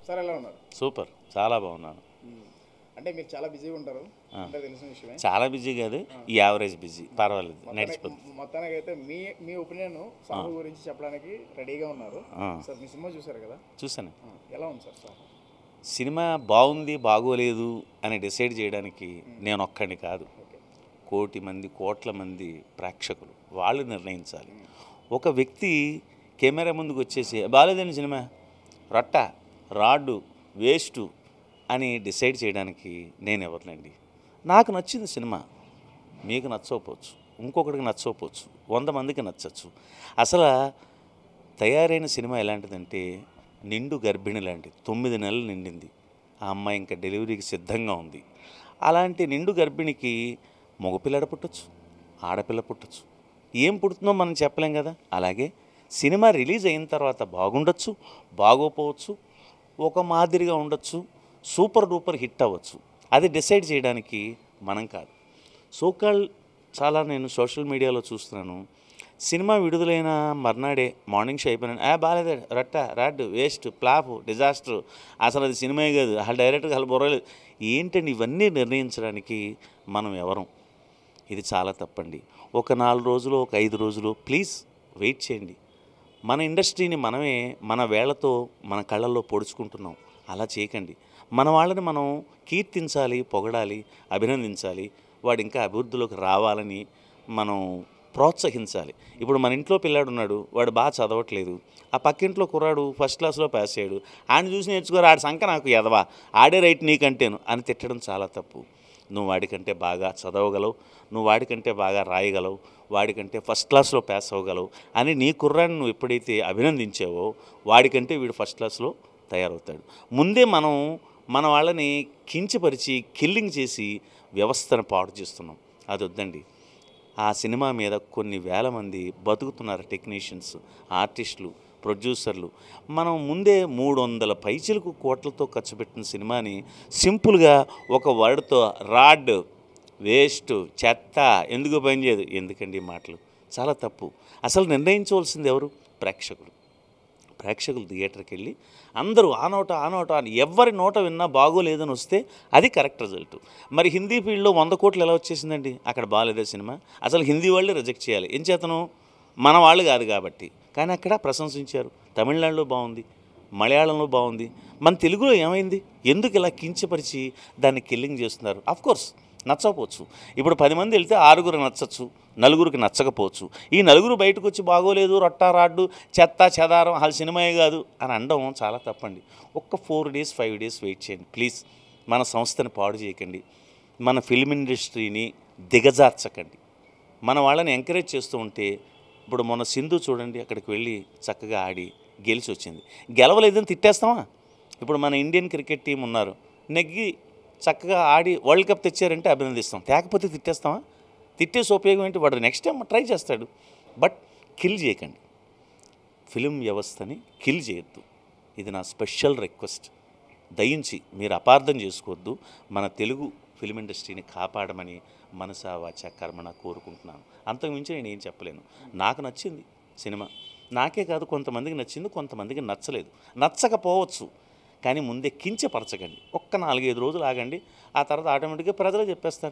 Sir ఎలా ఉన్నారు super చాలా బాగున్నాను అంటే మీరు చాలా బిజీగా ఉంటారు అంటే తెలిసిన విషయమే చాలా బిజీ కాదు ఈ యావరేజ్ బిజీ పర్వాలేదు నడిచిపోతుంది మొత్తానికి అయితే మీ మీ ఒపీనియన్ సాహు గురించి చెప్పడానికి రెడీగా ఉన్నారు ఆ. సార్ మీ సినిమా చూసారు కదా చూసాను ఆ, ఎలా ఉంది సార్ సాహు సినిమా బాగుంది బాగోలేదు అని డిసైడ్ చేయడానికి నేను ఒక్కడిని కాదు ఓకే కోటి మంది కోట్ల మంది ప్రేక్షకులు వాళ్ళు నిర్ణయించాలి ఒక వ్యక్తి కెమెరా ముందుకు వచ్చేసి బాగాలేదండి సినిమా రొట్ట రాడ్డు వేస్టు అని డిసైడ్ చేయడానికి నేను ఎవరినండి నాకు నచ్చింది సినిమా మీకు నచ్చకపోవచ్చు ఇంకొకటికి నచ్చకపోవచ్చు వంద మందికి నచ్చచ్చు అసలు తయారైన సినిమా ఎలాంటిదంటే నిండు గర్భిణి లాంటిది తొమ్మిది నెలలు నిండింది ఆ అమ్మాయి ఇంకా డెలివరీకి సిద్ధంగా ఉంది అలాంటి నిండు గర్భిణికి మగపిల్లడ పుట్టచ్చు ఆడపిల్ల పుట్టచ్చు ఏం పుడుతుందో మనం చెప్పలేం కదా అలాగే సినిమా రిలీజ్ అయిన తర్వాత బాగుండొచ్చు బాగోపోవచ్చు ఒక మాదిరిగా ఉండొచ్చు సూపర్ డూపర్ హిట్ అవ్వచ్చు అది డిసైడ్ చేయడానికి మనం కాదు సోకాల్ చాలా నేను సోషల్ మీడియాలో చూస్తున్నాను సినిమా విడుదలైన మర్నాడే మార్నింగ్ షో అయిపోయినాను ఆ బాగాలేదు రట్ట రాడ్ వేస్ట్ ప్లాప్ డిజాస్టర్ అసలు అది సినిమాయే కాదు అసలు డైరెక్ట్గా అసలు బొరలేదు ఏంటండి ఇవన్నీ నిర్ణయించడానికి మనం ఎవరం ఇది చాలా తప్పండి ఒక నాలుగు రోజులు ఒక ఐదు రోజులు ప్లీజ్ వెయిట్ చేయండి మన ఇండస్ట్రీని మనమే మన వేళ్లతో మన కళ్ళల్లో పొడుచుకుంటున్నాం అలా చేయకండి మన వాళ్ళని మనం కీర్తించాలి పొగడాలి అభినందించాలి వాడు ఇంకా అభివృద్ధిలోకి రావాలని మనం ప్రోత్సహించాలి ఇప్పుడు మన ఇంట్లో పిల్లాడు ఉన్నాడు వాడు బాగా చదవట్లేదు ఆ పక్కింట్లో కుర్రాడు ఫస్ట్ క్లాస్లో పాస్ అయ్యాడు ఆయన చూసి నేర్చుకోరు ఆడి సంఖ నాకు ఎదవా ఆడే రైట్ నీకంటేను అని తిట్టడం చాలా తప్పు నువ్వు వాడికంటే బాగా చదవగలవు నువ్వు వాడికంటే బాగా రాయగలవు వాడికంటే ఫస్ట్ క్లాస్లో పాస్ అవ్వగలవు అని నీ కుర్రాన్ని నువ్వు ఎప్పుడైతే అభినందించావో వాడికంటే వీడు ఫస్ట్ క్లాస్లో తయారవుతాడు ముందే మనం మన వాళ్ళని కించపరిచి కిల్లింగ్ చేసి వ్యవస్థను పాడు చేస్తున్నాం అది వద్దండి ఆ సినిమా మీద కొన్ని వేల మంది బతుకుతున్నారు టెక్నీషియన్స్ ఆర్టిస్టులు ప్రొడ్యూసర్లు మనం ముందే మూడు వందల పైచలకు కోట్లతో ఖర్చు పెట్టిన సినిమాని సింపుల్గా ఒక వర్డ్తో రాడ్ వేస్ట్ చెత్త ఎందుకు పనిచేయదు ఎందుకండి ఈ మాటలు చాలా తప్పు అసలు నిర్ణయించవలసింది ఎవరు ప్రేక్షకులు ప్రేక్షకులు థియేటర్కి వెళ్ళి అందరూ ఆ నోట ఆ నోట అని ఎవరి నోట విన్నా బాగోలేదని వస్తే అది కరెక్ట్ రిజల్ట్ మరి హిందీ ఫీల్డ్లో వంద కోట్లు ఎలా వచ్చేసిందండి అక్కడ బాగాలేదే సినిమా అసలు హిందీ వాళ్ళే రిజెక్ట్ చేయాలి ఏం చేతను మన వాళ్ళు కాదు కాబట్టి కానీ అక్కడ ప్రశంసించారు తమిళనాడులో బాగుంది మలయాళంలో బాగుంది మన తెలుగులో ఏమైంది ఎందుకు ఇలా కించపరిచి దాన్ని కిల్లింగ్ చేస్తున్నారు ఆఫ్ కోర్స్ నచ్చకపోవచ్చు ఇప్పుడు పది మంది వెళ్తే ఆరుగురు నచ్చచ్చు నలుగురికి నచ్చకపోవచ్చు ఈ నలుగురు బయటకు వచ్చి బాగోలేదు రొట్టా రాడ్డు చెత్త చెదారం అసలు సినిమాయే కాదు అని అనడం చాలా తప్పండి ఒక్క four days five days wait చేయండి ప్లీజ్ మన సంస్థని పాడు చేయకండి మన ఫిల్మ్ ఇండస్ట్రీని దిగజార్చకండి మన వాళ్ళని ఎంకరేజ్ చేస్తూ ఉంటే ఇప్పుడు మొన్న సింధు చూడండి అక్కడికి వెళ్ళి చక్కగా ఆడి గెలిచి వచ్చింది గెలవలేదని తిట్టేస్తామా ఇప్పుడు మన ఇండియన్ క్రికెట్ టీం ఉన్నారు నెగ్గి చక్కగా ఆడి వరల్డ్ కప్ తెచ్చారంటే అభినందిస్తాం తేకపోతే తిట్టేస్తామా తిట్టేసి ఉపయోగం ఏంటి వాడు నెక్స్ట్ టైం ట్రై చేస్తాడు బట్ కిల్ చేయకండి ఫిలిం వ్యవస్థని కిల్ చేయొద్దు ఇది నా స్పెషల్ రిక్వెస్ట్ దయించి మీరు అపార్థం చేసుకోవద్దు మన తెలుగు ఫిలిం ఇండస్ట్రీని కాపాడమని మనసా వాచ కర్మణ కోరుకుంటున్నాను అంతకుమించి నేను ఏం చెప్పలేను నాకు నచ్చింది సినిమా నాకే కాదు కొంతమందికి నచ్చింది కొంతమందికి నచ్చలేదు నచ్చకపోవచ్చు కానీ ముందే కించపరచకండి ఒక్క నాలుగైదు రోజులు ఆగండి ఆ తర్వాత ఆటోమేటిక్గా ప్రజలు చెప్పేస్తారు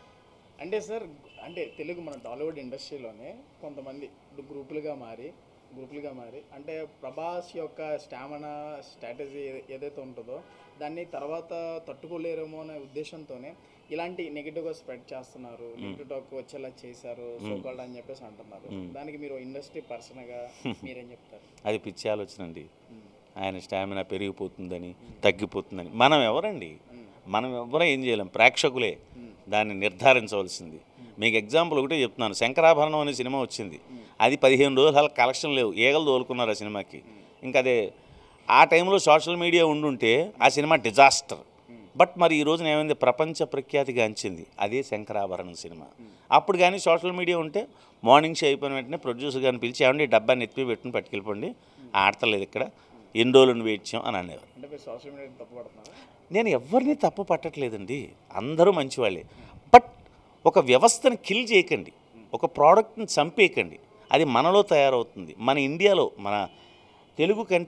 అంటే సార్ అంటే తెలుగు మన టాలీవుడ్ ఇండస్ట్రీలోనే కొంతమంది ఇప్పుడు గ్రూపులుగా మారి గ్రూపులుగా మారి అంటే ప్రభాస్ యొక్క స్టామినా స్ట్రాటజీ ఏదైతే ఉంటుందో దాన్ని తర్వాత తట్టుకోలేరేమో అనే ఉద్దేశంతోనే ఇలాంటి నెగిటివ్గా స్ప్రెడ్ చేస్తున్నారు నెగిటివ్ టాక్ వచ్చేలా చేశారు సోకాల్డ్ అని చెప్పేసి అంటున్నారు దానికి మీరు ఇండస్ట్రీ పర్సన్గా మీరేం చెప్తారు అది పిచ్చి ఆలోచన అండి ఆయన స్టామినా పెరిగిపోతుందని తగ్గిపోతుందని మనం ఎవరండి మనం ఎవరో ఏం చేయలేం ప్రేక్షకులే దాన్ని నిర్ధారించవలసింది మీకు ఎగ్జాంపుల్ ఒకటే చెప్తున్నాను శంకరాభరణం అనే సినిమా వచ్చింది అది పదిహేను రోజులు అలా కలెక్షన్ లేవు ఈగలు తోలుకున్నారు ఆ సినిమాకి ఇంకా అదే ఆ టైంలో సోషల్ మీడియా ఉండుంటే ఆ సినిమా డిజాస్టర్ బట్ మరి ఈ రోజున ఏమైంది ప్రపంచ ప్రఖ్యాతిగాంచింది అదే శంకరాభరణం సినిమా అప్పుడు కానీ సోషల్ మీడియా ఉంటే మార్నింగ్ షో అయిపోయిన వెంటనే ప్రొడ్యూసర్ గారిని పిలిచి ఏమండి ఈ డబ్బాని ఎత్తి పెట్టుకుని పట్టుకెళ్ళిపోండి ఆడతలేదు ఇక్కడ ఎన్ని రోజులు వెయిట్ చేయం అని అనేవారు అంటే మీరు సోషల్ మీడియా తప్పుపడుతున్నారు నేను ఎవరిని తప్పు పట్టట్లేదండి అందరూ మంచివాళ్ళే బట్ ఒక వ్యవస్థను కిల్ చేయకండి ఒక ప్రోడక్ట్ని చంపేయకండి అది మనలో తయారవుతుంది మన ఇండియాలో మన తెలుగు కంట్రీలో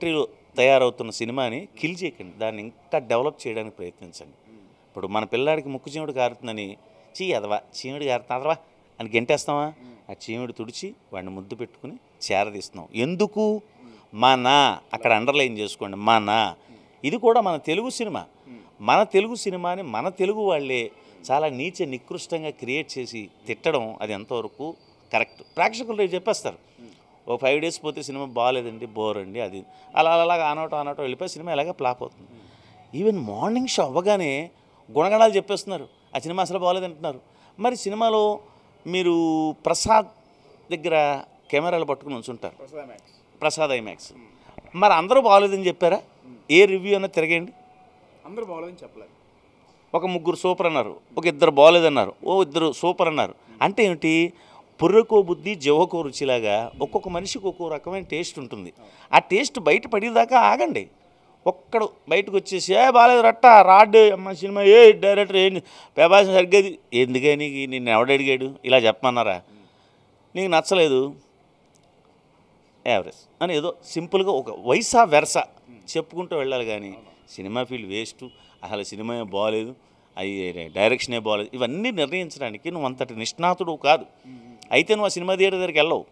తయారవుతున్న సినిమాని కిల్ చేయకండి దాన్ని ఇంకా డెవలప్ చేయడానికి ప్రయత్నించండి ఇప్పుడు మన పిల్లాడికి ముక్కు చీముడు కారుతుందని చీ అదవా చీముడు కారుతుంది అదవా అని గెంటేస్తావా ఆ చీముడు తుడిచి వాడిని ముద్దు పెట్టుకుని చేరదీస్తున్నాం ఎందుకు మన అక్కడ అండర్లైన్ చేసుకోండి మన ఇది కూడా మన తెలుగు సినిమా మన తెలుగు సినిమాని మన తెలుగు వాళ్ళే చాలా నీచ నికృష్టంగా క్రియేట్ చేసి తిట్టడం అది ఎంతవరకు కరెక్ట్ ప్రేక్షకులు రేపు చెప్పేస్తారు ఓ ఫైవ్ డేస్ పోతే సినిమా బాగాలేదండి బోర్ అండి అది అలా అలా అలాగా ఆనోటం ఆనోటం వెళ్ళిపోయి సినిమా ఇలాగే ఫ్లాప్ అవుతుంది ఈవెన్ మార్నింగ్ షో అవ్వగానే గుణగణాలు చెప్పేస్తున్నారు ఆ సినిమా అసలు బాగాలేదంటున్నారు మరి సినిమాలో మీరు ప్రసాద్ దగ్గర కెమెరాలు పట్టుకుని ఉంచుంటారు ప్రసాద్ మ్యాక్స్ ప్రసాద్ ఐమాక్స్ మరి అందరూ బాగాలేదని చెప్పారా ఏ రివ్యూ అన్నా తిరగండి అందరూ బాగోలేదని చెప్పలేదు ఒక ముగ్గురు సూపర్ అన్నారు ఒక ఇద్దరు బాగాలేదన్నారు ఓ ఇద్దరు సూపర్ అన్నారు అంటే ఏమిటి పుర్రకో బుద్ధి జవకో రుచిలాగా ఒక్కొక్క మనిషికి ఒక్కో రకమైన టేస్ట్ ఉంటుంది ఆ టేస్ట్ బయట పడేదాకా ఆగండి ఒక్కడు బయటకు వచ్చేసి ఏ బాగాలేదు రట్ట రాడ్ అమ్మ సినిమా ఏ డైరెక్టర్ ఏంటి ప్రభాస్ సరిగ్గా ఎందుకే నీకు నిన్ను ఎవడు అడిగాడు ఇలా చెప్పమన్నారా నీకు నచ్చలేదు యావరేజ్ అని ఏదో సింపుల్గా ఒక వైసా వెరస చెప్పుకుంటూ వెళ్ళాలి కానీ సినిమా ఫీల్డ్ వేస్ట్ అసలు సినిమా బాగాలేదు అవి డైరెక్షనే బాగాలేదు ఇవన్నీ నిర్ణయించడానికి నువ్వు అంతటి నిష్ణాతుడు కాదు అయితే నువ్వు ఆ సినిమా థియేటర్ దగ్గరికి వెళ్ళవు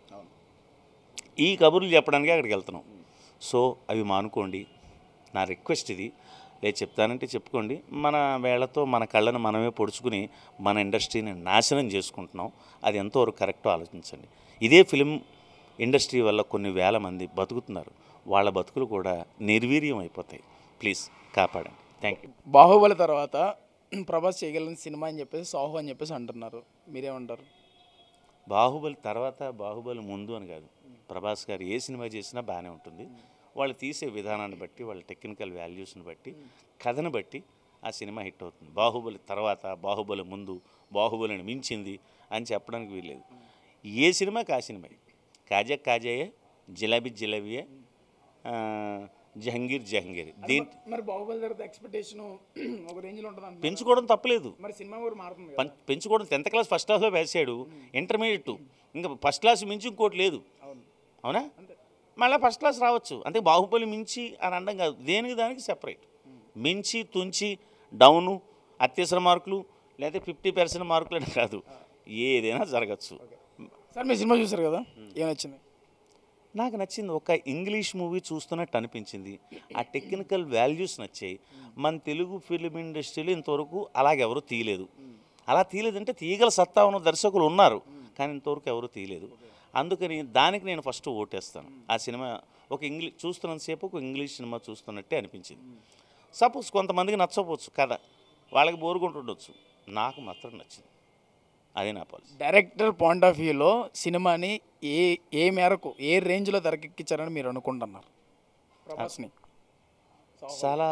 ఈ కబుర్లు చెప్పడానికి అక్కడికి వెళ్తున్నావు సో అవి మానుకోండి నా రిక్వెస్ట్ ఇది లేదు చెప్తానంటే చెప్పుకోండి మన వేళ్లతో మన కళ్ళను మనమే పొడుచుకుని మన ఇండస్ట్రీని నాశనం చేసుకుంటున్నాం అది ఎంతవరకు కరెక్టో ఆలోచించండి ఇదే ఫిలిం ఇండస్ట్రీ వల్ల కొన్ని వేల మంది బతుకుతున్నారు వాళ్ళ బతుకులు కూడా నిర్వీర్యం అయిపోతాయి ప్లీజ్ కాపాడండి థ్యాంక్ యూ బాహుబలి తర్వాత ప్రభాస్ చేయగలిగిన సినిమా అని చెప్పేసి సాహు అని చెప్పేసి అంటున్నారు మీరేమంటారు బాహుబలి తర్వాత బాహుబలి ముందు అని కాదు ప్రభాస్ గారు ఏ సినిమా చేసినా బాగానే ఉంటుంది వాళ్ళు తీసే విధానాన్ని బట్టి వాళ్ళ టెక్నికల్ వాల్యూస్ని బట్టి కథను బట్టి ఆ సినిమా హిట్ అవుతుంది బాహుబలి తర్వాత బాహుబలి ముందు బాహుబలిని మించింది అని చెప్పడానికి వీల్లేదు ఏ సినిమాకి ఆ సినిమా కాజా కాజాయే జిలాబీ జిలాబీయే ఆ, జహంగీర్ జహంగీర్ దీని మరి బాహుబలి తర్వాత ఎక్స్పెక్టేషన్ ఒక రేంజ్లో ఉంటుంది అంటున్నారు. పెంచుకోవడం తప్పలేదు మరి సినిమా కూడా మారుతుంది కదా పం- పెంచుకోవడం టెన్త్ క్లాస్ ఫస్ట్ క్లాస్లో వేసాడు ఇంటర్మీడియట్ ఇంకా ఫస్ట్ క్లాస్ మించి ఇంకోటి లేదు అవును అవునా మళ్ళీ ఫస్ట్ క్లాస్ రావచ్చు అంటే బాహుబలి మించి అని అనడం కాదు దేనికి దానికి సెపరేట్ మించి తుంచి డౌను అత్యవసర మార్కులు లేదా ఫిఫ్టీ పర్సెంట్ మార్కులు అని కాదు ఏదైనా జరగచ్చు సార్ మీ సినిమా చూసారు కదా ఏం నచ్చింది నాకు నచ్చింది ఒక ఇంగ్లీష్ మూవీ చూస్తున్నట్టు అనిపించింది ఆ టెక్నికల్ వాల్యూస్ నచ్చాయి మన తెలుగు ఫిలిం ఇండస్ట్రీలో ఇంతవరకు అలాగెవరూ తీయలేదు అలా తీయలేదంటే తీయగల సత్తా ఉన్న దర్శకులు ఉన్నారు కానీ ఇంతవరకు ఎవరు తీయలేదు అందుకని దానికి నేను ఫస్ట్ ఓటేస్తాను ఆ సినిమా ఒక ఇంగ్లీష్ చూస్తున్నంతసేపు ఒక ఇంగ్లీష్ సినిమా చూస్తున్నట్టే అనిపించింది సపోజ్ కొంతమందికి నచ్చకపోవచ్చు కథ వాళ్ళకి బోరుకుంటుండొచ్చు నాకు మాత్రం నచ్చింది అదే నా పాలసీ డైరెక్టర్ పాయింట్ ఆఫ్ వ్యూలో సినిమాని ఏ ఏ మేరకు ఏ రేంజ్లో తెరకెక్కించారని మీరు అనుకుంటున్నారు ప్రభాస్ని చాలా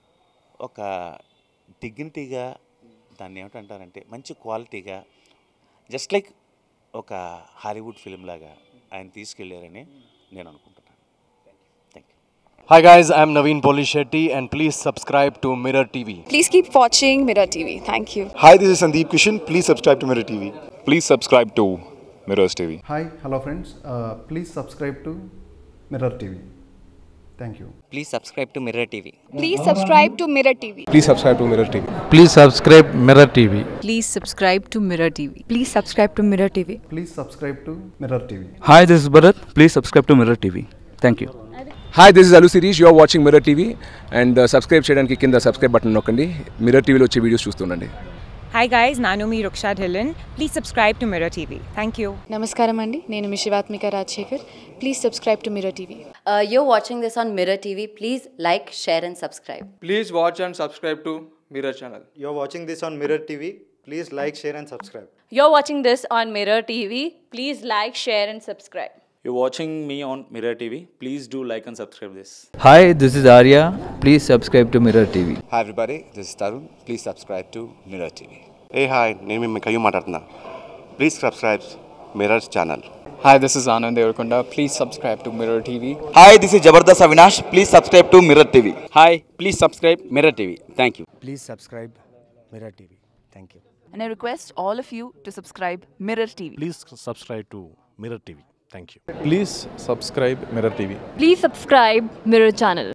ఒక డిగ్నిటీగా దాన్ని ఏమిటంటారంటే మంచి క్వాలిటీగా జస్ట్ లైక్ ఒక హాలీవుడ్ ఫిలిం లాగా ఆయన తీసుకెళ్ళారని నేను అనుకుంటున్నాను thank you Hi guys, I'm Naveen Polishetty and please subscribe to Mirror TV. Please keep watching Mirror TV. Thank you. Hi, this is Sandeep Kishan. Please subscribe to Mirror TV. Please subscribe to Mirrors TV. Hi, hello friends. Uh, please subscribe to Mirror TV. Thank you. Please subscribe to Mirror TV. Please subscribe to Mirror TV. Please subscribe to Mirror TV. Please subscribe Mirror TV. Please subscribe to Mirror TV. Please subscribe to Mirror TV. Please subscribe to Mirror TV. Hi, this is Bharat. Please subscribe to Mirror TV. Thank you. Hi this is Allu Sirish you are watching Mirror TV and subscribe చేయడానికి కింద subscribe button నొక్కండి Mirror టీవీలో వచ్చే videos చూస్తుండండి Hi guys, Nanomi Ruksha Dhillon. Please subscribe to Mirror TV. Thank you. నమస్కారం అండి నేను మీ Shivathmika Rajasekhar please subscribe to Mirror TV Uh, you're watching this on Mirror TV. Please like, share, and subscribe. Please watch and subscribe to Mirror channel. You're watching this on Mirror TV. Please like, share, and subscribe. You're watching this on Mirror TV. Please like, share, and subscribe. You're watching me on Mirror TV. Please do like and subscribe this. Hi, this is Arya. Please subscribe to Mirror TV. Hi everybody this is Tarun please subscribe to Mirror TV ఏ hi నేను మీ కయ్యూ మాట్లాడుతున్నా please subscribe Mirror's channel Hi, this is Anand Devarkonda. Please subscribe to Mirror TV. Hi, this is Jabardast Avinash. Please subscribe to Mirror TV. Hi, please subscribe Mirror TV. Thank you. Please subscribe Mirror TV. Thank you. And I request all of you to subscribe Mirror TV. Please subscribe to Mirror TV. Thank you. Please subscribe Mirror TV please subscribe Mirror channel